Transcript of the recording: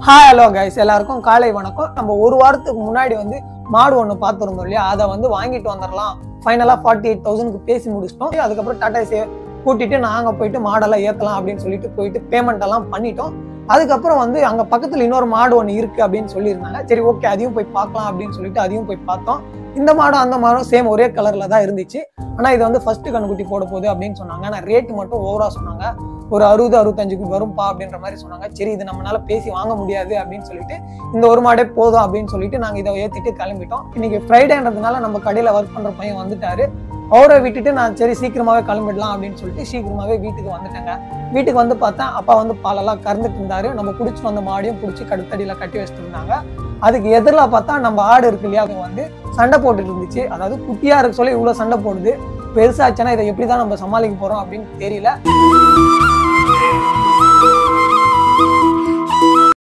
hi hello guys எல்லாருக்கும் காலை வணக்கம் நம்ம ஒரு வாரத்துக்கு முன்னாடி வந்து மாடு ஒன்று பார்த்துருந்தோம் இல்லையா அதை வந்து வாங்கிட்டு வந்துடலாம் ஃபைனலாக ஃபார்ட்டி எயிட் தௌசண்ட்க்கு பேசி முடிச்சிட்டோம் அதுக்கப்புறம் டாடா சே கூட்டிட்டு நாங்கள் போயிட்டு மாடெல்லாம் ஏற்றலாம் அப்படின்னு சொல்லிட்டு போயிட்டு பேமெண்ட் எல்லாம் பண்ணிட்டோம் அதுக்கப்புறம் வந்து அங்கே பக்கத்தில் இன்னொரு மாடு ஒன்று இருக்குது அப்படின்னு சொல்லியிருந்தாங்க சரி ஓகே அதையும் போய் பார்க்கலாம் அப்படின்னு சொல்லிட்டு அதையும் போய் பார்த்தோம் இந்த மாடும் அந்த மாடும் சேம் ஒரே கலரில் தான் இருந்துச்சு ஆனால் இது வந்து ஃபர்ஸ்ட் கண்ணுக்குட்டி போட போகுது அப்படின்னு சொன்னாங்க ஆனால் ரேட்டு மட்டும் ஓவராக சொன்னாங்க ஒரு அறுபது அறுபத்தஞ்சுக்கு வரும்பா அப்படின்ற மாதிரி சொன்னாங்க சரி இது நம்மளால பேசி வாங்க முடியாது அப்படின்னு சொல்லிட்டு இந்த ஒரு மாடே போதும் அப்படின்னு சொல்லிட்டு நாங்கள் இதை ஏற்றிட்டு கிளம்பிட்டோம் இன்னைக்கு ஃப்ரைடேன்றதுனால நம்ம கடையில் ஒர்க் பண்ணுற பையன் வந்துட்டாரு அவரை விட்டுட்டு நான் சரி சீக்கிரமாவே கிளம்பிடலாம் அப்படின்னு சொல்லிட்டு சீக்கிரமாவே வீட்டுக்கு வந்துட்டேங்க வீட்டுக்கு வந்து பார்த்தேன் அப்பா வந்து பாலெல்லாம் கறந்துட்டு இருந்தாரு நம்ம பிடிச்சிட்டு வந்த மாடியும் பிடிச்சி கடுத்தடியில் கட்டி வச்சுட்டு இருந்தாங்க அதுக்கு எதிரில் பார்த்தா நம்ம ஆடு இருக்கு இல்லையா அது வந்து சண்டை போட்டுட்டு இருந்துச்சு அதாவது குட்டியா இருக்கு சொல்லி இவ்வளோ சண்டை போடுது பெருசாச்சுன்னா இதை எப்படி தான் நம்ம சமாளிக்க போறோம் அப்படின்னு தெரியல